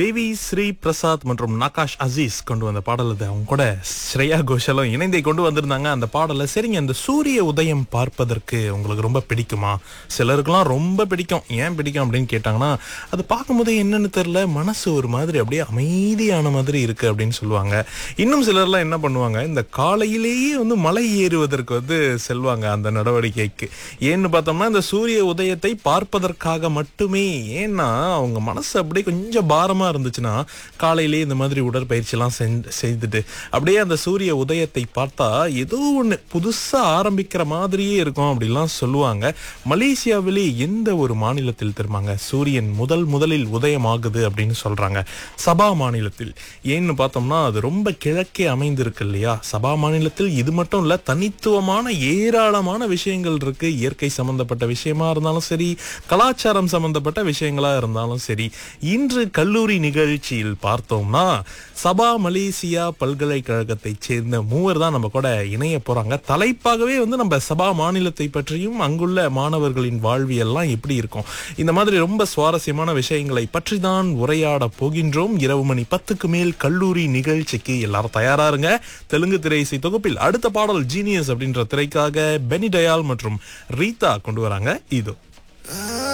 தேவி ஸ்ரீ பிரசாத் மற்றும் நகாஷ் அசீஸ் கொண்டு வந்த பாடல் அது அவங்க கூட ஸ்ரேயா கோஷலும் இணைந்தே கொண்டு வந்திருந்தாங்க அந்த பாடலை சரிங்க அந்த சூரிய உதயம் பார்ப்பதற்கு உங்களுக்கு ரொம்ப பிடிக்குமா சிலருக்குலாம் ரொம்ப பிடிக்கும் ஏன் பிடிக்கும் அப்படின்னு கேட்டாங்கன்னா அது பார்க்கும்போதே என்னன்னு தெரியல மனசு ஒரு மாதிரி அப்படியே அமைதியான மாதிரி இருக்கு அப்படின்னு சொல்லுவாங்க இன்னும் சிலர்லாம் என்ன பண்ணுவாங்க இந்த காலையிலேயே வந்து மலை ஏறுவதற்கு வந்து செல்வாங்க அந்த நடவடிக்கைக்கு ஏன்னு பார்த்தோம்னா இந்த சூரிய உதயத்தை பார்ப்பதற்காக மட்டுமே ஏன்னா அவங்க மனசு அப்படியே கொஞ்சம் பாரமா இருந்துச்சுன்னா காலையிலேயே இந்த மாதிரி உடற்பயிற்சிலாம் செஞ்சு செய்துட்டு அப்படியே அந்த சூரிய உதயத்தை பார்த்தா ஏதோ ஒன்று புதுசா ஆரம்பிக்கிற மாதிரியே இருக்கும் அப்படிலாம் சொல்லுவாங்க மலேசியாவிலே எந்த ஒரு மாநிலத்தில் திரும்பாங்க சூரியன் முதல் முதலில் உதயமாகுது அப்படின்னு சொல்றாங்க சபா மாநிலத்தில் ஏன்னு பார்த்தோம்னா அது ரொம்ப கிழக்கே அமைந்திருக்கு இல்லையா சபா மாநிலத்தில் இது மட்டும் இல்ல தனித்துவமான ஏராளமான விஷயங்கள் இருக்கு இயற்கை சம்பந்தப்பட்ட விஷயமா இருந்தாலும் சரி கலாச்சாரம் சம்பந்தப்பட்ட விஷயங்களா இருந்தாலும் சரி இன்று கல்லூரி நிகழ்ச்சியில் பார்த்தோம்னா சபா மலேசியா பல்கலைக்கழகத்தை சேர்ந்த மூவர் தான் நம்ம கூட இணைய போறாங்க தலைப்பாகவே வந்து நம்ம சபா மாநிலத்தை பற்றியும் அங்குள்ள மாணவர்களின் வாழ்வியெல்லாம் எப்படி இருக்கும் இந்த மாதிரி ரொம்ப சுவாரஸ்யமான விஷயங்களை பற்றி தான் உரையாட போகின்றோம் இரவு மணி பத்துக்கு மேல் கல்லூரி நிகழ்ச்சிக்கு எல்லாரும் தயாரா இருங்க தெலுங்கு திரை இசை தொகுப்பில் அடுத்த பாடல் ஜீனியஸ் அப்படின்ற திரைக்காக பெனி டயால் மற்றும் ரீதா கொண்டு வராங்க இதோ